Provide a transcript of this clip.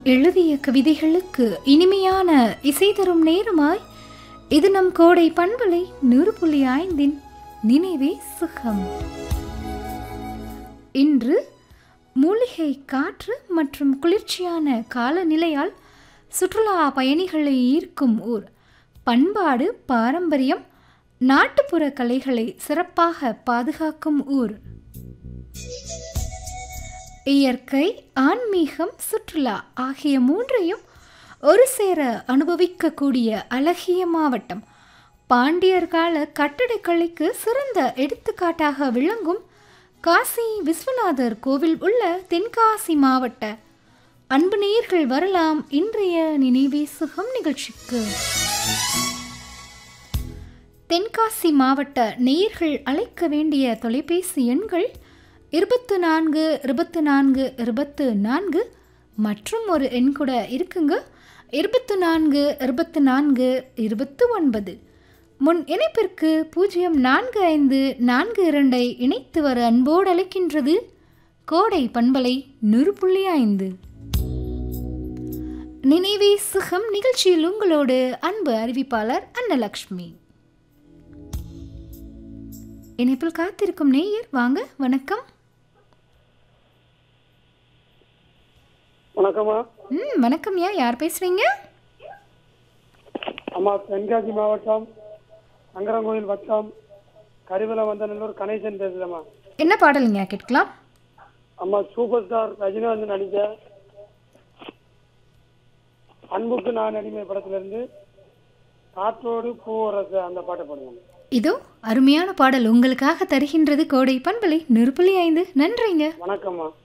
எழுதிய கவிதைகளுக்கு இனிமையான இசை தரும் நேரமாய் இது நம் கோடை பண்பலை நூறு புள்ளி ஐந்தின் நினைவே சுகம் இன்று மூலிகை காற்று மற்றும் குளிர்ச்சியான காலநிலையால் சுற்றுலா பயணிகளை ஈர்க்கும் ஊர் பண்பாடு பாரம்பரியம் நாட்டுப்புற கலைகளை சிறப்பாக பாதுகாக்கும் ஊர் இயற்கை ஆன்மீகம் சுற்றுலா ஆகிய மூன்றையும் ஒரு சேர அனுபவிக்கக்கூடிய அழகிய மாவட்டம் பாண்டியர் கால கட்டடக்கலைக்கு சிறந்த எடுத்துக்காட்டாக விளங்கும் காசி விஸ்வநாதர் கோவில் உள்ள தென்காசி மாவட்ட அன்பு நேயர்கள் வரலாம் இன்றைய நினைவே சுகம் நிகழ்ச்சிக்கு தென்காசி மாவட்ட நேயர்கள் அழைக்க வேண்டிய தொலைபேசி எண்கள் இருபத்து நான்கு இருபத்து நான்கு இருபத்து நான்கு மற்றும் ஒரு எண் கூட இருக்குங்க இருபத்து நான்கு இருபத்து நான்கு இருபத்து ஒன்பது முன் இணைப்பிற்கு பூஜ்ஜியம் நான்கு ஐந்து நான்கு இரண்டை இணைத்து வர அன்போடு அழைக்கின்றது கோடை பண்பலை நூறு புள்ளி ஐந்து நினைவே சுகம் நிகழ்ச்சியில் உங்களோடு அன்பு அறிவிப்பாளர் அன்னலக்ஷ்மி இணைப்பில் காத்திருக்கும் நேயர் வாங்க வணக்கம் வணக்கம்மா ம் வணக்கம்யா யார் பேசுறீங்க அம்மா தென்காசி மாவட்டம் சங்கரங்கோயில் வட்டம் கரிவலம் வந்தநல்லூர் கணேசன் பேசுகிறேம்மா என்ன பாடலுங்க கேட்கலாம் அம்மா சூப்பர் ஸ்டார் ரஜினிகாந்த் நடித்த அன்புக்கு நான் அடிமை படத்திலிருந்து காற்றோடு பூவரசு அந்த பாட்டை பாடுங்க இதோ அருமையான பாடல் உங்களுக்காக தருகின்றது கோடை பண்பலை நெருப்புலி ஐந்து நன்றிங்க வணக்கம்மா